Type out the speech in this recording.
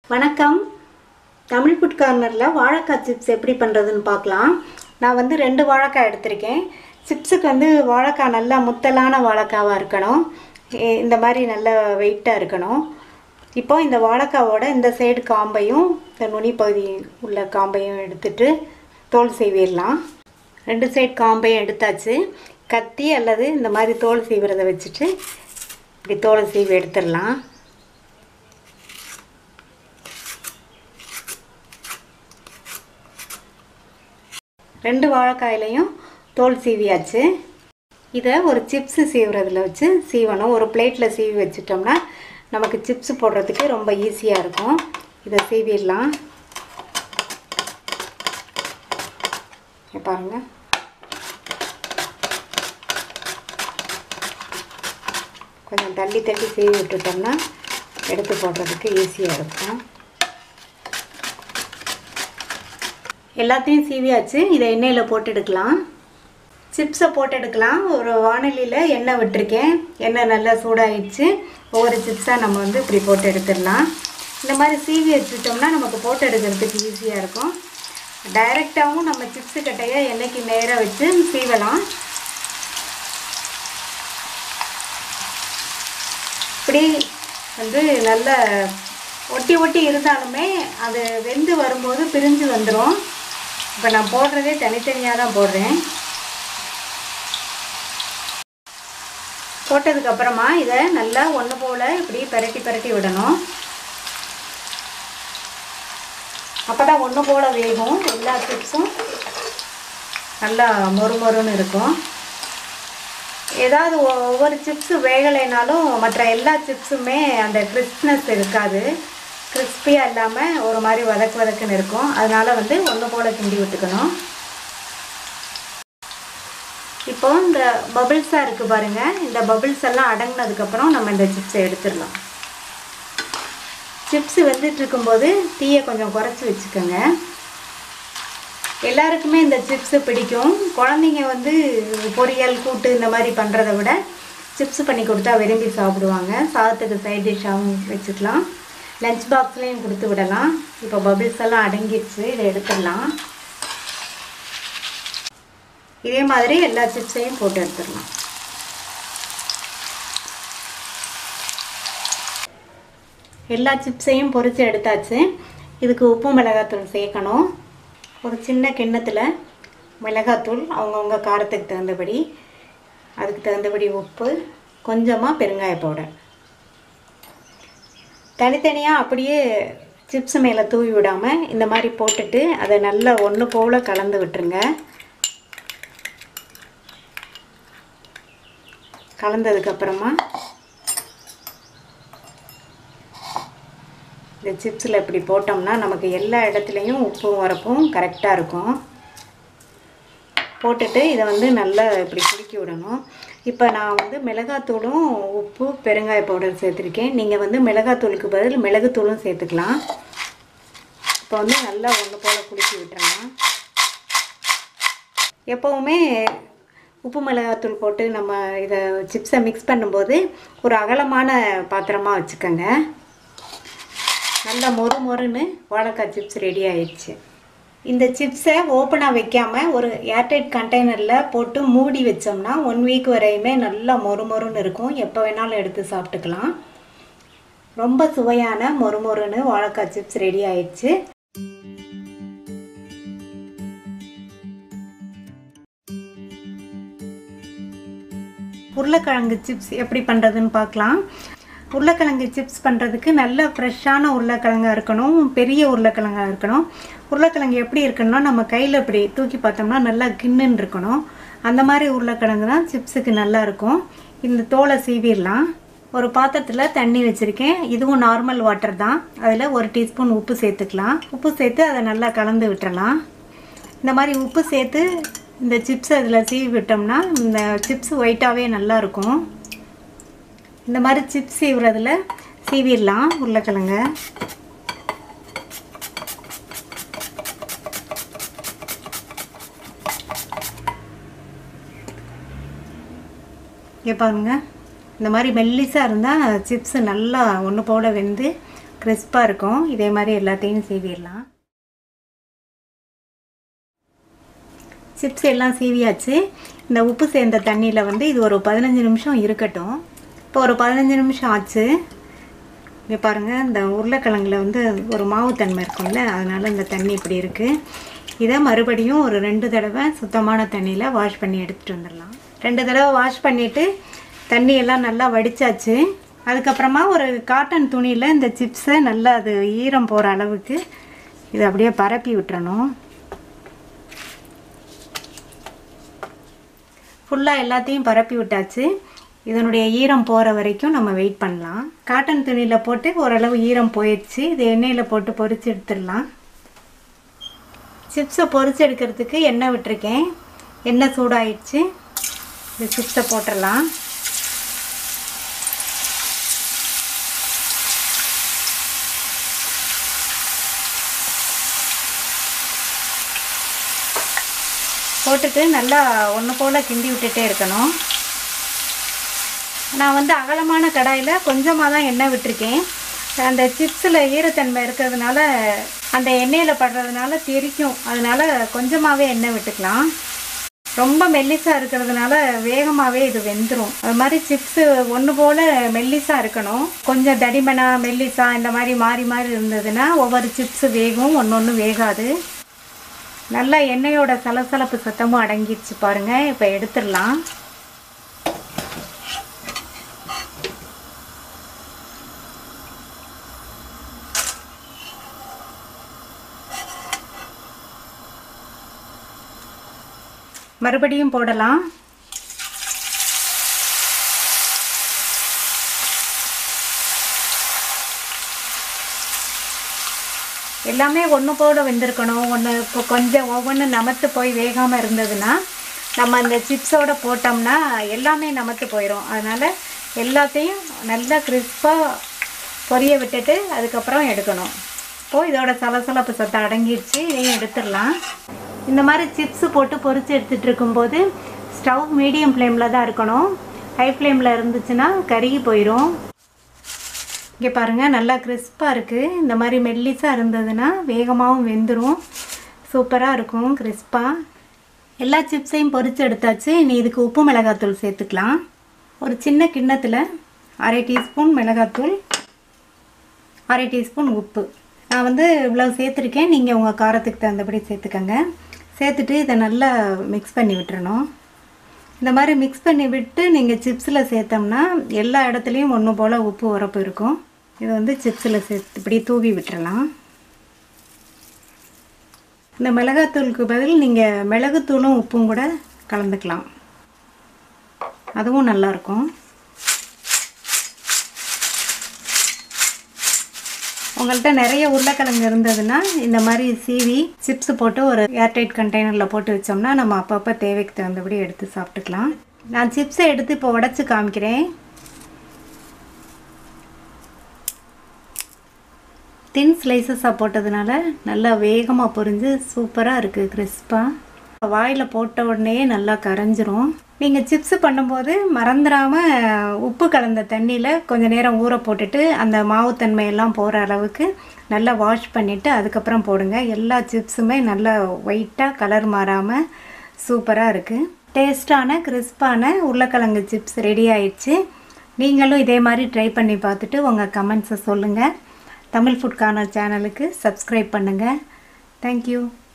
வணக்கம் தமிழ் ஃபுட் கார்னரில் வாழைக்காய் சிப்ஸ் எப்படி பண்ணுறதுன்னு பார்க்கலாம் நான் வந்து ரெண்டு வாழைக்காய் எடுத்திருக்கேன் சிப்ஸுக்கு வந்து வாழைக்காய் நல்லா முத்தலான வாழைக்காவாக இருக்கணும் எ- இந்த மாதிரி நல்ல வெயிட்டாக இருக்கணும் இப்போ இந்த வாழைக்காவோட இந்த சைடு காம்பையும் இந்த நுனி பகுதி உள்ள காம்பையும் எடுத்துட்டு தோல் சீவிடலாம் ரெண்டு சைடு காம்பையும் எடுத்தாச்சு கத்தி அல்லது இந்த மாதிரி தோல் சீவுறதை வச்சுட்டு இப்படி தோலை சீவி எடுத்துடலாம் ரெண்டு வாழைக்காயிலையும் தோல் சீவியாச்சு இதை ஒரு சிப்ஸு சீவுறதுல வச்சு சீவணும் ஒரு பிளேட்டில் சீவி வச்சுட்டோம்னா நமக்கு சிப்ஸ் போடுறதுக்கு ரொம்ப ஈஸியாக இருக்கும் இதை சீவிடலாம் இங்க பாருங்க கொஞ்சம் தள்ளி தள்ளி சீவி விட்டுட்டோம்னா எடுத்து போடுறதுக்கு ஈஸியாக இருக்கும் எல்லாத்தையும் சீவியாச்சு இதை எண்ணெயில் போட்டு எடுக்கலாம் சிப்ஸை போட்டு எடுக்கலாம் ஒரு வானலியில் எண்ணெய் விட்டுருக்கேன் எண்ணெய் நல்லா சூடாயிடுச்சு ஒவ்வொரு சிப்ஸாக நம்ம வந்து இப்படி போட்டு எடுத்துடலாம் இந்த மாதிரி சீவி வச்சுட்டோம்னா நமக்கு போட்டு எடுக்கிறதுக்கு ஈஸியாக இருக்கும் டைரெக்டாகவும் நம்ம சிப்ஸு கட்டையை எண்ணெய்க்கு நேராக வச்சு சீவலாம் இப்படி வந்து நல்ல ஒட்டி ஒட்டி இருந்தாலுமே அது வெந்து வரும்போது பிரிஞ்சு வந்துடும் இப்போ நான் போடுறதே தனித்தனியாக தான் போடுறேன் போட்டதுக்கப்புறமா இதை நல்லா ஒன்று போல் இப்படி பிரட்டி பிரட்டி விடணும் அப்போ தான் ஒன்று போல் வேகும் எல்லா சிப்ஸும் நல்லா மொறு மொறுன்னு இருக்கும் ஏதாவது ஒ- ஒவ்வொரு சிப்ஸு வேகலைனாலும் மற்ற எல்லா சிப்ஸுமே அந்த கிறிஸ்ப்னஸ் இருக்காது கிறிஸ்பியாக இல்லாமல் ஒரு மாதிரி வதக்கு வதக்குன்னு இருக்கும் அதனால வந்து ஒன்று போல் கிண்டி விட்டுக்கணும் இப்போ இந்த பபிள்ஸாக இருக்குது பாருங்கள் இந்த பபிள்ஸ் எல்லாம் அடங்கினதுக்கப்புறம் நம்ம இந்த சிப்ஸை எடுத்துடலாம் சிப்ஸ் வெந்துட்டு இருக்கும்போது தீயை கொஞ்சம் குறைச்சி வச்சுக்கோங்க எல்லாருக்குமே இந்த சிப்ஸு பிடிக்கும் குழந்தைங்க வந்து பொரியல் கூட்டு இந்த மாதிரி பண்ணுறத விட சிப்ஸ் பண்ணி கொடுத்தா விரும்பி சாப்பிடுவாங்க சாதத்துக்கு சைட் டிஷ்ஷாகவும் வச்சுக்கலாம் லஞ்ச் பாக்ஸ்லேயும் கொடுத்து விடலாம் இப்போ பபிள்ஸ் எல்லாம் அடங்கிடுச்சு இதை எடுத்துடலாம் இதே மாதிரி எல்லா சிப்ஸையும் போட்டு எடுத்துடலாம் எல்லா சிப்ஸையும் பொரித்து எடுத்தாச்சு இதுக்கு உப்பு மிளகாத்தூள் சேர்க்கணும் ஒரு சின்ன கிண்ணத்தில் மிளகாத்தூள் அவங்கவுங்க காரத்துக்கு தகுந்தபடி அதுக்கு தகுந்தபடி உப்பு கொஞ்சமாக பெருங்காய பவுடர் தனித்தனியாக அப்படியே சிப்ஸ் மேலே தூவி விடாமல் இந்த மாதிரி போட்டுட்டு அதை நல்லா ஒன்று போல் கலந்து விட்டுருங்க கலந்ததுக்கப்புறமா இந்த சிப்ஸில் இப்படி போட்டோம்னா நமக்கு எல்லா இடத்துலையும் உப்பும் உரப்பும் கரெக்டாக இருக்கும் போட்டுட்டு இதை வந்து நல்லா இப்படி குலுக்கி விடணும் இப்போ நான் வந்து மிளகாத்தூளும் உப்பு பெருங்காய பவுடர் சேர்த்துருக்கேன் நீங்கள் வந்து மிளகாத்தூளுக்கு பதில் மிளகுத்தூளும் சேர்த்துக்கலாம் இப்போ வந்து நல்லா ஒன்று போல் குலுக்கி விட்டுறலாம் எப்போவுமே உப்பு மிளகாத்தூள் போட்டு நம்ம இதை சிப்ஸை மிக்ஸ் பண்ணும்போது ஒரு அகலமான பாத்திரமாக வச்சுக்கோங்க நல்லா மொறு மொறுன்னு வாழைக்காய் சிப்ஸ் ரெடி ஆயிடுச்சு இந்த சிப்ஸை ஓப்பனாக வைக்காம ஒரு ஏர்டைட் கண்டெய்னரில் போட்டு மூடி வச்சோம்னா ஒன் வீக் வரையுமே நல்லா மொறு மொறுன்னு இருக்கும் எப்போ வேணாலும் எடுத்து சாப்பிட்டுக்கலாம் ரொம்ப சுவையான மொறு மொறுன்னு வாழைக்காய் சிப்ஸ் ரெடி ஆயிடுச்சு உருளைக்கிழங்கு சிப்ஸ் எப்படி பண்ணுறதுன்னு பார்க்கலாம் உருளைக்கிழங்கு சிப்ஸ் பண்ணுறதுக்கு நல்ல ஃப்ரெஷ்ஷான உருளைக்கிழங்கா இருக்கணும் பெரிய உருளைக்கிழங்கா இருக்கணும் உருளைக்கிழங்கு எப்படி இருக்கணும்னா நம்ம கையில் இப்படி தூக்கி பார்த்தோம்னா நல்லா கின்னுன்னு இருக்கணும் அந்த மாதிரி உருளைக்கிழங்கு தான் சிப்ஸுக்கு நல்லா இருக்கும் இந்த தோலை சீவிடலாம் ஒரு பாத்திரத்தில் தண்ணி வச்சுருக்கேன் இதுவும் நார்மல் வாட்டர் தான் அதில் ஒரு டீஸ்பூன் உப்பு சேர்த்துக்கலாம் உப்பு சேர்த்து அதை நல்லா கலந்து விட்டுறலாம் இந்த மாதிரி உப்பு சேர்த்து இந்த சிப்ஸ் அதில் சீவி விட்டோம்னா இந்த சிப்ஸ் ஒயிட்டாகவே நல்லா இருக்கும் இந்த மாதிரி சிப்ஸ் சீவுறதுல சீவிடலாம் உருளைக்கிழங்க இங்கே பாருங்க இந்த மாதிரி மெல்லிஸாக இருந்தால் சிப்ஸு நல்லா ஒன்று போல வெந்து கிறிஸ்பாக இருக்கும் இதே மாதிரி எல்லாத்தையும் சீவிடலாம் சிப்ஸ் எல்லாம் சீவியாச்சு இந்த உப்பு சேர்ந்த தண்ணியில் வந்து இது ஒரு பதினஞ்சு நிமிஷம் இருக்கட்டும் இப்போ ஒரு பதினஞ்சு நிமிஷம் ஆச்சு இங்கே பாருங்கள் இந்த உருளைக்கிழங்குல வந்து ஒரு மாவுத்தன்மை இருக்கும்ல அதனால் இந்த தண்ணி இப்படி இருக்குது இதை மறுபடியும் ஒரு ரெண்டு தடவை சுத்தமான தண்ணியில் வாஷ் பண்ணி எடுத்துகிட்டு வந்துடலாம் ரெண்டு தடவை வாஷ் பண்ணிவிட்டு தண்ணி எல்லாம் நல்லா வடித்தாச்சு அதுக்கப்புறமா ஒரு காட்டன் துணியில் இந்த சிப்ஸை நல்லா அது ஈரம் போகிற அளவுக்கு இதை அப்படியே பரப்பி விட்டுறணும் ஃபுல்லாக எல்லாத்தையும் பரப்பி விட்டாச்சு இதனுடைய ஈரம் போகிற வரைக்கும் நம்ம வெயிட் பண்ணலாம் காட்டன் துணியில் போட்டு ஓரளவு ஈரம் போயிடுச்சு இது எண்ணெயில் போட்டு பொரிச்சு எடுத்துடலாம் சிப்ஸை பொரிச்சு எடுக்கிறதுக்கு எண்ணெய் விட்டுருக்கேன் எண்ணெய் சூடாயிடுச்சு இந்த சிப்ஸை போட்டுடலாம் போட்டுட்டு நல்லா ஒன்று போல் கிண்டி விட்டுட்டே இருக்கணும் நான் வந்து அகலமான கடாயில் கொஞ்சமாக தான் எண்ணெய் விட்டுருக்கேன் அந்த சிப்ஸில் ஈரத்தன்மை இருக்கிறதுனால அந்த எண்ணெயில் படுறதுனால தெரிக்கும் அதனால கொஞ்சமாகவே எண்ணெய் விட்டுக்கலாம் ரொம்ப மெல்லிசாக இருக்கிறதுனால வேகமாகவே இது வெந்துடும் அது மாதிரி சிப்ஸு ஒன்று போல் மெல்லிசாக இருக்கணும் கொஞ்சம் தடிமனா மெல்லிசா இந்த மாதிரி மாறி மாறி இருந்ததுன்னா ஒவ்வொரு சிப்ஸு வேகும் ஒன்று ஒன்று வேகாது நல்லா எண்ணெயோட சலசலப்பு சத்தமும் அடங்கிடுச்சு பாருங்கள் இப்போ எடுத்துடலாம் மறுபடியும் போடலாம் எல்லாமே ஒன்று போட வெந்திருக்கணும் ஒன்று இப்போ கொஞ்சம் ஒவ்வொன்று நமத்து போய் வேகாமல் இருந்ததுன்னா நம்ம அந்த சிப்ஸோட போட்டோம்னா எல்லாமே நமத்து போயிடும் அதனால் எல்லாத்தையும் நல்லா கிறிஸ்பாக பொரிய விட்டுட்டு அதுக்கப்புறம் எடுக்கணும் இப்போது இதோட சலசலப்பு சத்தம் அடங்கிடுச்சு இதையும் எடுத்துடலாம் இந்த மாதிரி சிப்ஸு போட்டு பொரிச்சு எடுத்துகிட்டு இருக்கும்போது ஸ்டவ் மீடியம் ஃப்ளேமில் தான் இருக்கணும் ஹை ஃப்ளேமில் இருந்துச்சுன்னா கருகி போயிடும் இங்கே பாருங்கள் நல்லா கிறிஸ்பாக இருக்குது இந்த மாதிரி மெல்லிஸாக இருந்ததுன்னா வேகமாகவும் வெந்துடும் சூப்பராக இருக்கும் கிறிஸ்பாக எல்லா சிப்ஸையும் பொரிச்சு எடுத்தாச்சு இனி இதுக்கு உப்பு மிளகாத்தூள் சேர்த்துக்கலாம் ஒரு சின்ன கிண்ணத்தில் அரை டீஸ்பூன் மிளகாத்தூள் அரை டீஸ்பூன் உப்பு நான் வந்து இவ்வளோ சேர்த்துருக்கேன் நீங்கள் உங்கள் காரத்துக்கு தகுந்தபடி சேர்த்துக்கங்க சேர்த்துட்டு இதை நல்லா மிக்ஸ் பண்ணி விட்டுறணும் இந்த மாதிரி மிக்ஸ் பண்ணி விட்டு நீங்கள் சிப்ஸில் சேர்த்தோம்னா எல்லா இடத்துலையும் ஒன்று போல் உப்பு உரப்பு இருக்கும் இது வந்து சிப்ஸில் சேர்த்து இப்படி தூவி விட்டுறலாம் இந்த மிளகாத்தூளுக்கு பதில் நீங்கள் மிளகுத்தூளும் உப்பும் கூட கலந்துக்கலாம் அதுவும் நல்லாயிருக்கும் உங்கள்கிட்ட நிறைய உருளைக்கிழங்கு இருந்ததுன்னா இந்த மாதிரி சீவி சிப்ஸ் போட்டு ஒரு ஏர்டைட் கண்டெய்னரில் போட்டு வச்சோம்னா நம்ம அப்பப்போ தேவைக்கு தகுந்தபடி எடுத்து சாப்பிட்டுக்கலாம் நான் சிப்ஸை எடுத்து இப்போ உடச்சி காமிக்கிறேன் தின் ஸ்லைசஸாக போட்டதுனால நல்லா வேகமாக பொரிஞ்சு சூப்பராக இருக்குது கிறிஸ்பாக வாயில் போட்ட உடனே நல்லா கரைஞ்சிரும் நீங்கள் சிப்ஸு பண்ணும்போது மறந்துடாமல் உப்பு கலந்த தண்ணியில் கொஞ்சம் நேரம் ஊற போட்டுட்டு அந்த மாவுத்தன்மையெல்லாம் போகிற அளவுக்கு நல்லா வாஷ் பண்ணிவிட்டு அதுக்கப்புறம் போடுங்க எல்லா சிப்ஸுமே நல்லா ஒயிட்டாக கலர் மாறாமல் சூப்பராக இருக்குது டேஸ்டான கிறிஸ்பான உருளைக்கிழங்கு சிப்ஸ் ரெடி ஆயிடுச்சு நீங்களும் இதே மாதிரி ட்ரை பண்ணி பார்த்துட்டு உங்கள் கமெண்ட்ஸை சொல்லுங்கள் தமிழ் ஃபுட் கார்னர் சேனலுக்கு சப்ஸ்கிரைப் பண்ணுங்கள் தேங்க்யூ